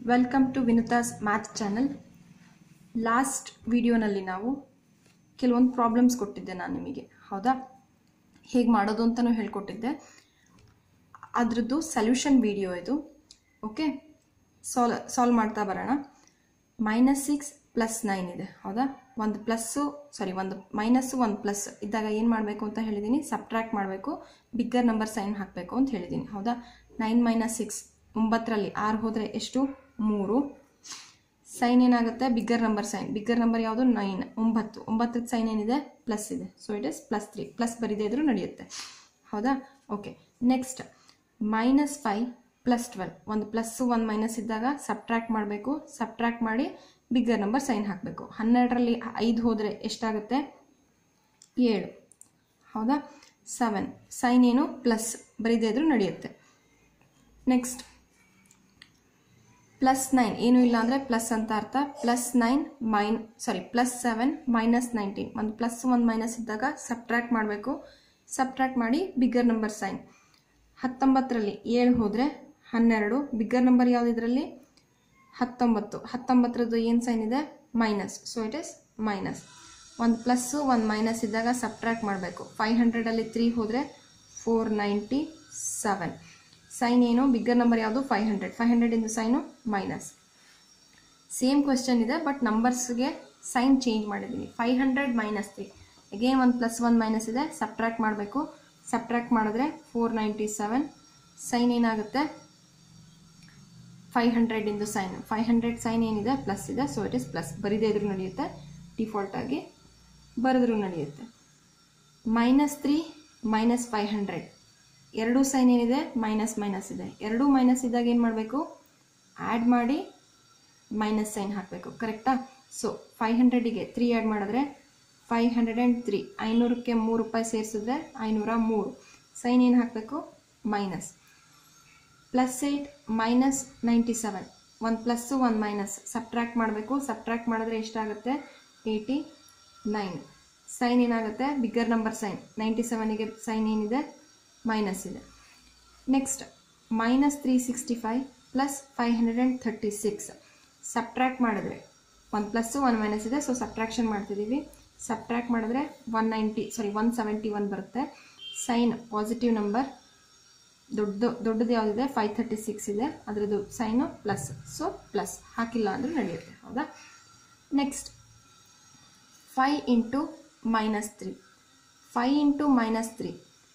welcome to Vinuta's math channel last ವಿಡಿಯೋನಲ್ಲಿ ನಾವು ಕೆಲವೊಂದು ಪ್ರಾಬ್ಲಮ್ಸ್ ಕೊಟ್ಟಿದ್ದೆ ನಾನು ನಿಮಗೆ ಹೌದಾ ಹೇಗೆ ಮಾಡೋದು ಅಂತಲೂ ಹೇಳ್ಕೊಟ್ಟಿದ್ದೆ ಅದರದ್ದು ಸೊಲ್ಯೂಷನ್ ವಿಡಿಯೋ ಇದು ಓಕೆ ಸಾಲ್ ಸಾಲ್ವ್ ಮಾಡ್ತಾ ಬರೋಣ ಮೈನಸ್ ಸಿಕ್ಸ್ ಪ್ಲಸ್ ನೈನ್ ಇದೆ ಹೌದಾ ಒಂದು ಪ್ಲಸ್ಸು ಸಾರಿ ಒಂದು ಮೈನಸ್ಸು ಒಂದು ಪ್ಲಸ್ ಇದ್ದಾಗ ಏನು ಮಾಡಬೇಕು ಅಂತ ಹೇಳಿದ್ದೀನಿ ಸಬ್ಟ್ರ್ಯಾಕ್ಟ್ ಮಾಡಬೇಕು ಬಿಗ್ಗರ್ ನಂಬರ್ ಸೈನ್ ಹಾಕಬೇಕು ಅಂತ ಹೇಳಿದ್ದೀನಿ ಹೌದಾ ನೈನ್ ಮೈನಸ್ ಸಿಕ್ಸ್ ಒಂಬತ್ತರಲ್ಲಿ ಆರು ಹೋದರೆ ಎಷ್ಟು ಮೂರು ಸೈನ್ ಏನಾಗುತ್ತೆ bigger number sign bigger number ಯಾವುದು ನೈನ್ ಒಂಬತ್ತು ಒಂಬತ್ತಕ್ಕೆ ಸೈನ್ ಏನಿದೆ ಪ್ಲಸ್ ಇದೆ so it is plus three plus ಬರೀದೇ ಇದ್ರೂ ನಡೆಯುತ್ತೆ ಹೌದಾ okay next minus five plus twelve ಒಂದು ಪ್ಲಸ್ಸು ಒಂದು ಮೈನಸ್ ಇದ್ದಾಗ ಸಬ್ಟ್ರ್ಯಾಕ್ಟ್ ಮಾಡಬೇಕು ಸಬ್ಟ್ರ್ಯಾಕ್ಟ್ ಮಾಡಿ ಬಿಗ್ಗರ್ ನಂಬರ್ ಸೈನ್ ಹಾಕಬೇಕು ಹನ್ನೆರಡರಲ್ಲಿ ಐದು ಹೋದರೆ ಎಷ್ಟಾಗುತ್ತೆ ಏಳು ಹೌದಾ ಸೆವೆನ್ ಸೈನ್ ಏನು ಪ್ಲಸ್ ಬರೀದೇ ಇದ್ರೂ ನಡೆಯುತ್ತೆ ನೆಕ್ಸ್ಟ್ ಪ್ಲಸ್ ನೈನ್ ಏನೂ ಇಲ್ಲ ಅಂದರೆ ಪ್ಲಸ್ ಅಂತ ಅರ್ಥ plus nine mine sorry plus seven minus nineteen ಒಂದು ಪ್ಲಸ್ ಒಂದು ಮೈನಸ್ ಇದ್ದಾಗ ಸಬ್ಟ್ರ್ಯಾಕ್ಟ್ ಮಾಡಬೇಕು ಸಬ್ಟ್ರ್ಯಾಕ್ಟ್ ಮಾಡಿ ಬಿಗ್ಗರ್ ನಂಬರ್ ಸೈನ್ ಹತ್ತೊಂಬತ್ತರಲ್ಲಿ ಏಳು ಹೋದರೆ ಹನ್ನೆರಡು ಬಿಗ್ಗರ್ ನಂಬರ್ ಯಾವುದು ಇದರಲ್ಲಿ ಹತ್ತೊಂಬತ್ತು ಹತ್ತೊಂಬತ್ತರದ್ದು ಏನು ಸೈನ್ ಇದೆ minus so it is minus ಒಂದು ಪ್ಲಸ್ಸು ಒಂದು ಮೈನಸ್ ಇದ್ದಾಗ ಸಬ್ಟ್ರ್ಯಾಕ್ಟ್ ಮಾಡಬೇಕು ಫೈವ್ ಹಂಡ್ರೆಡಲ್ಲಿ ತ್ರೀ ಹೋದರೆ ಫೋರ್ ನೈಂಟಿ ಸೆವೆನ್ ಸೈನ್ ಏನು ಬಿಗ್ಗರ್ ನಂಬರ್ ಯಾವುದು ಫೈವ್ ಹಂಡ್ರೆಡ್ ಫೈವ್ ಹಂಡ್ರೆಡಿಂದು ಸೈನು ಮೈನಸ್ ಸೇಮ್ ಕ್ವೆಶ್ಚನ್ ಇದೆ ಬಟ್ ನಂಬರ್ಸ್ಗೆ ಸೈನ್ ಚೇಂಜ್ ಮಾಡಿದ್ದೀನಿ five hundred minus three again ಒಂದು ಪ್ಲಸ್ ಒನ್ ಮೈನಸ್ ಇದೆ ಸಬ್ಟ್ರ್ಯಾಕ್ಟ್ ಮಾಡಬೇಕು ಸಬ್ಟ್ರ್ಯಾಕ್ಟ್ ಮಾಡಿದ್ರೆ ಫೋರ್ ನೈಂಟಿ ಸೆವೆನ್ ಸೈನ್ ಏನಾಗುತ್ತೆ ಫೈವ್ ಹಂಡ್ರೆಡಿಂದು ಸೈನ್ ಫೈವ್ ಹಂಡ್ರೆಡ್ ಸೈನ್ ಏನಿದೆ ಪ್ಲಸ್ ಇದೆ ಸೊ ಇಟ್ ಇಸ್ ಪ್ಲಸ್ ಬರೀದೇ ಇದ್ರೂ ನಡೆಯುತ್ತೆ ಡಿಫಾಲ್ಟಾಗಿ ಬರೆದ್ರೂ ನಡೆಯುತ್ತೆ minus three minus five hundred ಎರಡೂ ಸೈನ್ ಏನಿದೆ ಮೈನಸ್ ಮೈನಸ್ ಇದೆ ಎರಡೂ ಮೈನಸ್ ಇದ್ದಾಗ ಏನು ಮಾಡಬೇಕು ಆ್ಯಡ್ ಮಾಡಿ ಮೈನಸ್ ಸೈನ್ ಹಾಕಬೇಕು ಕರೆಕ್ಟಾ ಸೊ ಫೈವ್ ಹಂಡ್ರೆಡಿಗೆ ತ್ರೀ ಆ್ಯಡ್ ಮಾಡಿದ್ರೆ ಫೈವ್ ಹಂಡ್ರೆಡ್ ಆ್ಯಂಡ್ ತ್ರೀ ಐನೂರಕ್ಕೆ ಮೂರು ರೂಪಾಯಿ ಸೇರಿಸಿದ್ರೆ ಐನೂರ ಮೂರು ಸೈನ್ ಏನು ಹಾಕಬೇಕು minus plus eight minus ninety seven ಒಂದು ಪ್ಲಸ್ಸು ಒಂದು ಮೈನಸ್ ಸಬ್ಟ್ರ್ಯಾಕ್ಟ್ ಮಾಡಬೇಕು ಸಬ್ಟ್ರ್ಯಾಕ್ಟ್ ಮಾಡಿದ್ರೆ ಎಷ್ಟಾಗುತ್ತೆ ಏಯ್ಟಿ ನೈನ್ ಸೈನ್ ಏನಾಗುತ್ತೆ ಬಿಗ್ಗರ್ ನಂಬರ್ ಸೈನ್ ನೈಂಟಿ ಸೆವೆನಿಗೆ ಸೈನ್ ಏನಿದೆ ಮೈನಸ್ ಇದೆ next minus three sixty five plus five hundred and thirty six subtract ಮಾಡಿದ್ರೆ ಒಂದು ಪ್ಲಸ್ಸು ಒನ್ ಮೈನಸ್ ಇದೆ ಸೊ ಸಬ್ಟ್ರಾಕ್ಷನ್ ಮಾಡ್ತಿದ್ದೀವಿ ಸಬ್ಟ್ರ್ಯಾಕ್ಟ್ ಮಾಡಿದ್ರೆ one ninety sorry one seventy one ಬರುತ್ತೆ ಸೈನ್ ಪಾಸಿಟಿವ್ ನಂಬರ್ ದೊಡ್ಡ ದೊಡ್ಡದು ಯಾವುದಿದೆ ಫೈವ್ ಥರ್ಟಿ ಸಿಕ್ಸ್ ಇದೆ ಅದರದ್ದು ಸೈನು ಪ್ಲಸ್ ಸೊ ಪ್ಲಸ್ ಹಾಕಿಲ್ಲ ಅಂದರೂ ನಡೆಯುತ್ತೆ ಹೌದಾ next five into minus three five into minus three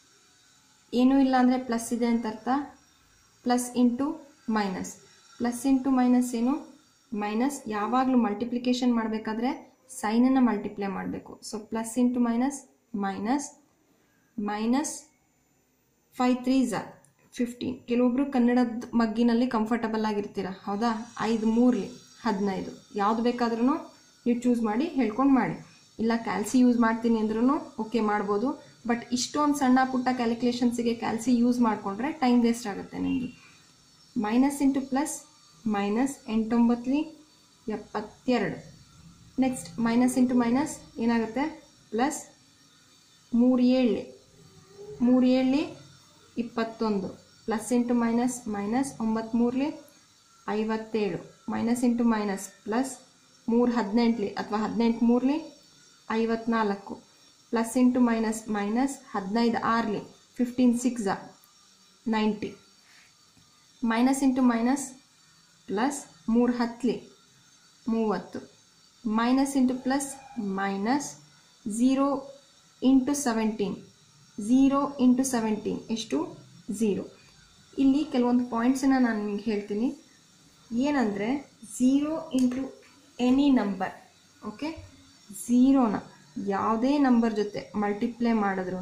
ಏನೂ ಇಲ್ಲ ಅಂದರೆ ಪ್ಲಸ್ ಇದೆ ಅಂತ ಅರ್ಥ plus into minus plus into minus ಏನು ಮೈನಸ್ ಯಾವಾಗಲೂ ಮಲ್ಟಿಪ್ಲಿಕೇಶನ್ ಮಾಡಬೇಕಾದ್ರೆ ಸೈನನ್ನು ಮಲ್ಟಿಪ್ಲೈ ಮಾಡಬೇಕು so plus into minus minus minus five three ಝಾ ಫಿಫ್ಟೀನ್ ಕೆಲವೊಬ್ಬರು ಕನ್ನಡದ ಮಗ್ಗಿನಲ್ಲಿ ಕಂಫರ್ಟಬಲ್ ಆಗಿರ್ತೀರ ಹೌದಾ ಐದು ಮೂರಲಿ ಹದಿನೈದು ಯಾವುದು ಬೇಕಾದ್ರೂ ನೀವು ಚೂಸ್ ಮಾಡಿ ಹೇಳ್ಕೊಂಡು ಮಾಡಿ ಇಲ್ಲ ಕ್ಯಾಲ್ಸಿ ಯೂಸ್ ಮಾಡ್ತೀನಿ ಅಂದ್ರೂ ಓಕೆ ಮಾಡ್ಬೋದು ಬಟ್ ಇಷ್ಟೊಂದು ಸಣ್ಣ ಪುಟ್ಟ ಕ್ಯಾಲ್ಕುಲೇಷನ್ಸಿಗೆ ಕ್ಯಾಲ್ಸಿ ಯೂಸ್ ಮಾಡಿಕೊಂಡ್ರೆ ಟೈಮ್ ವೇಸ್ಟ್ ಆಗುತ್ತೆ ನಿಮ್ಮದು ಮೈನಸ್ ಇಂಟು ಪ್ಲಸ್ ಮೈನಸ್ ಎಂಟೊಂಬತ್ತಲಿ ಎಪ್ಪತ್ತೆರಡು ನೆಕ್ಸ್ಟ್ ಮೈನಸ್ ಇಂಟು ಮೈನಸ್ ಏನಾಗುತ್ತೆ ಪ್ಲಸ್ ಮೂರು ಏಳಲಿ ಮೂರು ಏಳಲಿ ಇಪ್ಪತ್ತೊಂದು ಪ್ಲಸ್ ಇಂಟು ಮೈನಸ್ ಮೈನಸ್ ಒಂಬತ್ತು ಮೂರಲಿ ಐವತ್ತೇಳು ಮೈನಸ್ ಇಂಟು ಮೈನಸ್ ಪ್ಲಸ್ ಮೂರು ಹದಿನೆಂಟಲಿ ಅಥವಾ ಹದಿನೆಂಟು ಮೂರಲಿ ಐವತ್ನಾಲ್ಕು ಪ್ಲಸ್ ಇಂಟು ಮೈನಸ್ ಮೈನಸ್ ಹದಿನೈದು ಆರ್ಲಿ fifteen six ninety minus into minus plus ಮೂರು ಹತ್ತಲಿ ಮೂವತ್ತು minus into plus minus zero into seventeen zero into seventeen ಎಷ್ಟು ಝೀರೋ ಇಲ್ಲಿ ಕೆಲವೊಂದು ಪಾಯಿಂಟ್ಸನ್ನು ನಾನು ನಿಮ್ಗೆ ಹೇಳ್ತೀನಿ ಏನಂದರೆ zero into any number okay ಝೀರೋನ ಯಾವುದೇ ನಂಬರ್ ಜೊತೆ ಮಲ್ಟಿಪ್ಲೈ ಮಾಡಿದ್ರು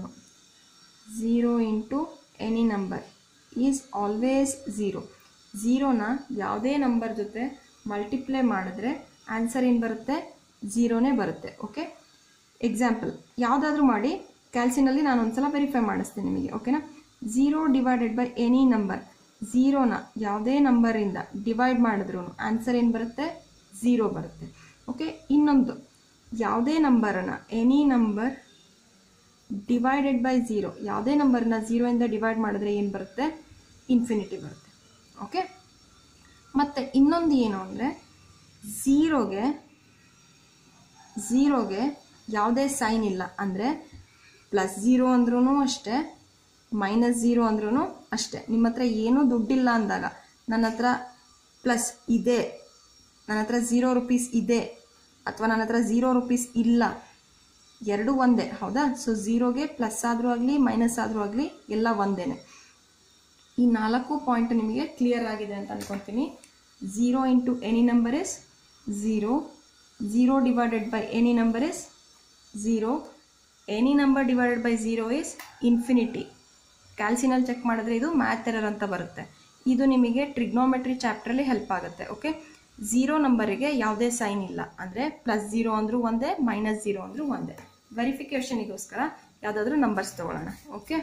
zero into any number is always zero ಝೀರೋನ ಯಾವುದೇ ನಂಬರ್ ಜೊತೆ ಮಲ್ಟಿಪ್ಲೈ ಮಾಡಿದ್ರೆ ಆನ್ಸರ್ ಏನು ಬರುತ್ತೆ ಝೀರೋನೇ ಬರುತ್ತೆ ಓಕೆ ಎಕ್ಸಾಂಪಲ್ ಯಾವುದಾದ್ರೂ ಮಾಡಿ ಕ್ಯಾಲ್ಸಿನಲ್ಲಿ ನಾನು ಒಂದ್ಸಲ ವೆರಿಫೈ ಮಾಡಿಸ್ತೀನಿ ನಿಮಗೆ ಓಕೆನಾ zero divided by any number ಝೀರೋನ ಯಾವುದೇ ನಂಬರಿಂದ ಡಿವೈಡ್ ಮಾಡಿದ್ರು ಆನ್ಸರ್ ಏನು ಬರುತ್ತೆ ಝೀರೋ ಬರುತ್ತೆ ಓಕೆ ಇನ್ನೊಂದು ಯಾವುದೇ ನಂಬರನ್ನು any number divided by zero ಯಾವುದೇ ನಂಬರ್ನ ಝೀರೋಯಿಂದ ಡಿವೈಡ್ ಮಾಡಿದ್ರೆ ಏನು ಬರುತ್ತೆ ಇನ್ಫಿನಿಟಿ ಬರುತ್ತೆ ಓಕೆ ಮತ್ತು ಇನ್ನೊಂದು ಏನು ಅಂದರೆ ಝೀರೋಗೆ ಝೀರೋಗೆ ಯಾವುದೇ ಸೈನ್ ಇಲ್ಲ ಅಂದರೆ ಪ್ಲಸ್ ಝೀರೋ ಅಂದ್ರೂ ಅಷ್ಟೇ ಮೈನಸ್ ಝೀರೋ ಅಂದ್ರೂ ಅಷ್ಟೇ ನಿಮ್ಮ ಹತ್ರ ಏನೂ ದುಡ್ಡಿಲ್ಲ ಅಂದಾಗ ನನ್ನ ಹತ್ರ ಪ್ಲಸ್ ಇದೆ ನನ್ನ ಹತ್ರ ಝೀರೋ ರುಪೀಸ್ ಇದೆ ಅಥವಾ ನನ್ನ ಹತ್ರ ಝೀರೋ ರುಪೀಸ್ ಇಲ್ಲ ಎರಡೂ ಒಂದೇ ಹೌದಾ ಸೊ ಝೀರೋಗೆ ಪ್ಲಸ್ ಆದರೂ ಆಗಲಿ ಮೈನಸ್ ಆದರೂ ಆಗಲಿ ಎಲ್ಲ ಒಂದೇನೆ ಈ ನಾಲ್ಕು ಪಾಯಿಂಟ್ ನಿಮಗೆ ಕ್ಲಿಯರ್ ಆಗಿದೆ ಅಂತ ಅನ್ಕೊತೀನಿ zero into any number is zero zero divided by any number is zero any number divided by zero is infinity ಕ್ಯಾಲ್ಸಿನಲ್ಲಿ ಚೆಕ್ ಮಾಡಿದ್ರೆ ಇದು ಮ್ಯಾಥ್ ಎರರ್ ಅಂತ ಬರುತ್ತೆ ಇದು ನಿಮಗೆ ಟ್ರಿಗ್ನೋಮೆಟ್ರಿ ಚಾಪ್ಟ್ರಲ್ಲಿ ಹೆಲ್ಪ್ ಆಗುತ್ತೆ ಓಕೆ ಝೀರೋ ನಂಬರಿಗೆ ಯಾವುದೇ ಸೈನ್ ಇಲ್ಲ ಅಂದರೆ ಪ್ಲಸ್ ಝೀರೋ ಅಂದರೂ ಒಂದೇ ಮೈನಸ್ ಝೀರೋ ಅಂದರೂ ಒಂದೇ ವೆರಿಫಿಕೇಷನಿಗೋಸ್ಕರ ಯಾವುದಾದ್ರೂ ನಂಬರ್ಸ್ ತೊಗೊಳ್ಳೋಣ ಓಕೆ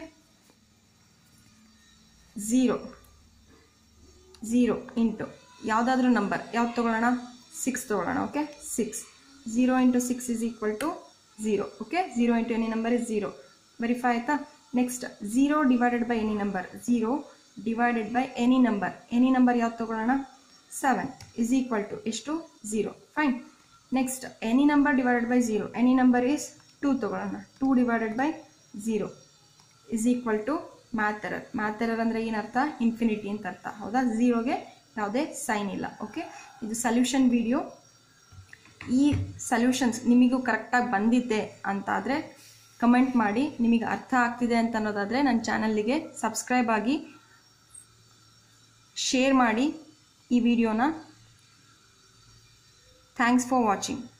ಝೀರೋ ಝೀರೋ ಇಂಟು ಯಾವುದಾದ್ರೂ ನಂಬರ್ ಯಾವ್ದು ತೊಗೊಳ್ಳೋಣ ಸಿಕ್ಸ್ ತೊಗೊಳ್ಳೋಣ okay six zero into six is equal to zero okay zero into any number is zero verify ಆಯಿತಾ next zero divided by any number zero divided by any number any number ಯಾವ್ದು ತೊಗೊಳ್ಳೋಣ seven is equal to ಎಷ್ಟು zero fine next any number divided by zero any number is two ತೊಗೊಳ್ಳೋಣ two divided by zero is equal to math error math error ಅಂದರೆ ಏನರ್ಥ infinity ಅಂತ ಅರ್ಥ ಹೌದಾ ಝೀರೋಗೆ ಯಾವುದೇ ಸೈನ್ ಇಲ್ಲ ಓಕೆ ಇದು ಸಲ್ಯೂಷನ್ ವಿಡಿಯೋ ಈ ಸಲ್ಯೂಷನ್ಸ್ ನಿಮಗೂ ಕರೆಕ್ಟಾಗಿ ಬಂದಿದ್ದೆ ಅಂತಾದರೆ ಕಮೆಂಟ್ ಮಾಡಿ ನಿಮಗೆ ಅರ್ಥ ಆಗ್ತಿದೆ ಅಂತ ಅನ್ನೋದಾದರೆ ನನ್ನ ಚಾನಲ್ಲಿಗೆ ಸಬ್ಸ್ಕ್ರೈಬ್ ಆಗಿ ಶೇರ್ ಮಾಡಿ ಈ ವಿಡಿಯೋನ ಥ್ಯಾಂಕ್ಸ್ ಫಾರ್ ವಾಚಿಂಗ್